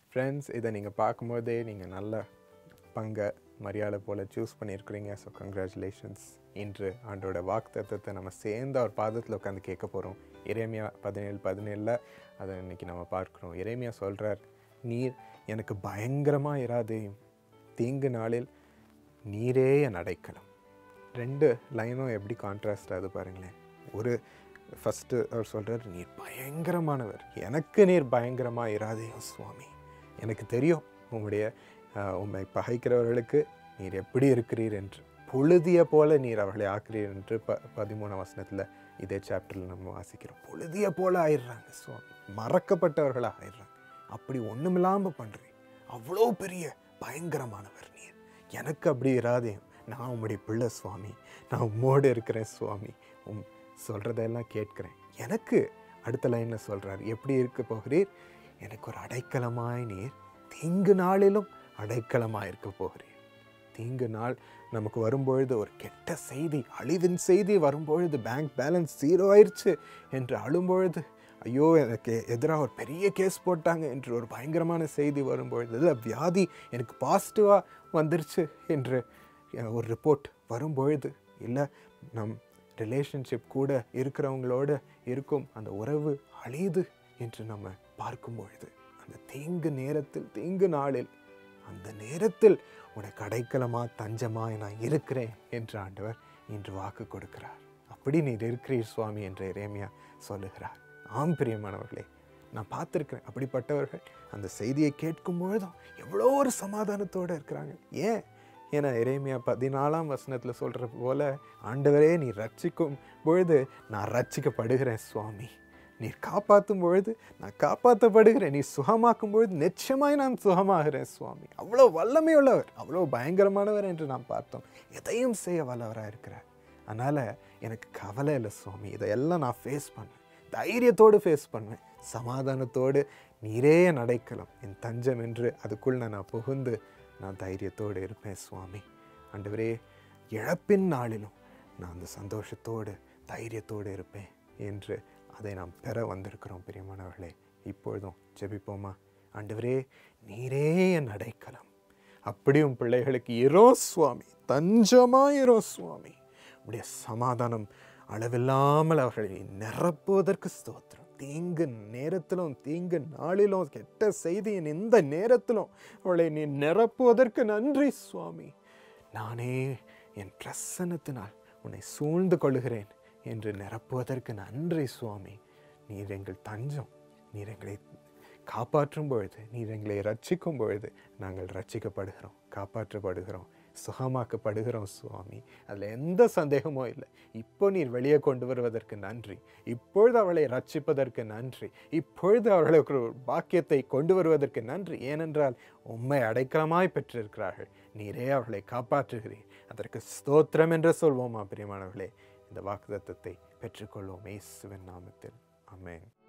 friends இதை நீங்கள் பார்க்கும்போதே நீங்கள் நல்ல பங்கை மரியாதை போல் சூஸ் பண்ணியிருக்கிறீங்க ஸோ கங்க்ராச்சுலேஷன்ஸ் இன்று ஆண்டோட வாக்கு தத்துவத்தை நம்ம சேர்ந்து அவர் பாதத்தில் உட்காந்து கேட்க போகிறோம் இறைமையா பதினேழு பதினேழில் அதை இன்னைக்கு நம்ம பார்க்குறோம் இறைமையா சொல்கிறார் நீர் எனக்கு பயங்கரமாக இராதேயும் தீங்கு நாளில் நீரே என் அடைக்கலம் ரெண்டு லைனும் எப்படி கான்ட்ராஸ்ட் ஆகுது பாருங்களேன் ஒரு ஃபஸ்ட்டு அவர் சொல்கிறார் நீர் பயங்கரமானவர் எனக்கு நீர் பயங்கரமாக இராதேயும் சுவாமி எனக்கு தெரியும் உம்முடைய ஆஹ், உம்மை பகைக்கிறவர்களுக்கு நீர் எப்படி இருக்கிறீர் என்று பொழுதிய போல நீர் அவர்களை ஆக்குறீர் என்று ப பதிமூணாம் வசனத்தில் இதே சாப்டரில் நம்ம வாசிக்கிறோம் பொழுதிய போல ஆயிடுறாங்க சுவாமி மறக்கப்பட்டவர்களாக ஆயிடுறாங்க அப்படி ஒன்றுமில்லாமல் பண்ணுறீர் அவ்வளோ பெரிய பயங்கரமானவர் நீர் எனக்கு அப்படி இராதேயும் நான் உம்முடைய பிள்ளை சுவாமி நான் உம்மோடு இருக்கிறேன் சுவாமி உம் சொல்கிறதெல்லாம் கேட்குறேன் எனக்கு அடுத்த லைனில் சொல்கிறார் எப்படி இருக்க போகிறீர் எனக்கு ஒரு அடைக்கலமாய் நீர் தீங்கு நாளிலும் அடைக்கலமாய் இருக்க போகிறீர் தீங்கு நாள் நமக்கு வரும்பொழுது ஒரு கெட்ட செய்தி அழிவின் செய்தி வரும்பொழுது பேங்க் பேலன்ஸ் ஜீரோ ஆயிடுச்சு என்று அழும்பொழுது ஐயோ எனக்கு எதிராக ஒரு பெரிய கேஸ் போட்டாங்க என்று ஒரு பயங்கரமான செய்தி வரும்பொழுது இல்லை வியாதி எனக்கு பாசிட்டிவாக வந்துருச்சு என்று அஹ், ஒரு ரிப்போர்ட் வரும்பொழுது இல்லை நம் ரிலேஷன்ஷிப் கூட இருக்கிறவங்களோட இருக்கும் அந்த உறவு அழியுது என்று நம்ம பார்க்கும் பொழுது அந்த தீங்கு நேரத்தில் தீங்கு நாளில் அந்த நேரத்தில் உனக்கு அடைக்கலமா தஞ்சமா நான் இருக்கிறேன் என்று ஆண்டவர் இன்று வாக்கு கொடுக்கிறார் அப்படி நீர் இருக்கிறீர் சுவாமி என்று இறைமையா சொல்லுகிறார் ஆம் பிரியமானவர்களே நான் பார்த்துருக்கிறேன் அப்படிப்பட்டவர்கள் அந்த செய்தியை கேட்கும் பொழுதும் எவ்வளோ ஒரு சமாதானத்தோடு இருக்கிறாங்க ஏன் ஏன்னா இறைமையா பதினாலாம் வசனத்தில் சொல்கிற போல ஆண்டவரே நீ ரட்சிக்கும் பொழுது நான் ரட்சிக்கப்படுகிறேன் சுவாமி நீர் காப்பாற்றும் பொழுது நான் காப்பாற்றப்படுகிறேன் நீ சுகமாக்கும் பொழுது நிச்சயமாய் நான் சுகமாகிறேன் சுவாமி அவ்வளோ வல்லமையுள்ளவர் அவ்வளோ பயங்கரமானவர் என்று நாம் பார்த்தோம் எதையும் செய்ய வல்லவராக இருக்கிறார் அதனால் எனக்கு கவலை இல்லை சுவாமி இதையெல்லாம் நான் ஃபேஸ் பண்ணுவேன் தைரியத்தோடு ஃபேஸ் பண்ணுவேன் சமாதானத்தோடு நீரே என் அடைக்கலம் என் தஞ்சம் என்று அதுக்குள் நான் புகுந்து நான் தைரியத்தோடு இருப்பேன் சுவாமி ஆண்டவரே இழப்பின் நாளிலும் நான் அந்த சந்தோஷத்தோடு தைரியத்தோடு இருப்பேன் என்று அதை நாம் பெற வந்திருக்கிறோம் பிரியமானவர்களே இப்பொழுதும் ஜெபிப்போமா ஆண்டவரே நீரே என் அடைக்கலம் அப்படியும் பிள்ளைகளுக்கு இரோ சுவாமி தஞ்சமா இரோ சுவாமி உடைய சமாதானம் அளவில்லாமல் அவர்களை நிரப்புவதற்கு ஸ்தோத்திரம் தீங்கு நேரத்திலும் தீங்கு நாளிலும் கெட்ட செய்தியின் இந்த நேரத்திலும் அவளை நீ நிரப்புவதற்கு நன்றி சுவாமி நானே என் பிரசன்னத்தினால் உன்னை சூழ்ந்து கொள்கிறேன் என்று நிரப்புவதற்கு நன்றி சுவாமி நீர் எங்கள் தஞ்சம் நீர் எங்களை காப்பாற்றும் பொழுது நீர் எங்களை ரட்சிக்கும் பொழுது நாங்கள் ரட்சிக்கப்படுகிறோம் காப்பாற்றப்படுகிறோம் சுகமாக்கப்படுகிறோம் சுவாமி அதில் எந்த சந்தேகமோ இல்லை இப்போ நீர் வெளியே கொண்டு வருவதற்கு நன்றி இப்பொழுது அவளை ரட்சிப்பதற்கு நன்றி இப்பொழுது அவர்களுக்கு ஒரு பாக்கியத்தை கொண்டு வருவதற்கு நன்றி ஏனென்றால் உம்மை அடைக்கலமாய் பெற்றிருக்கிறார்கள் நீரே அவர்களை காப்பாற்றுகிறீர் அதற்கு ஸ்தோத்திரம் என்று சொல்வோமா பிரியமானவர்களே இந்த வாக்குத்தத்தத்தை பெற்றுக்கொள்வோம் இயேசுவின் நாமத்தில் ஆமென்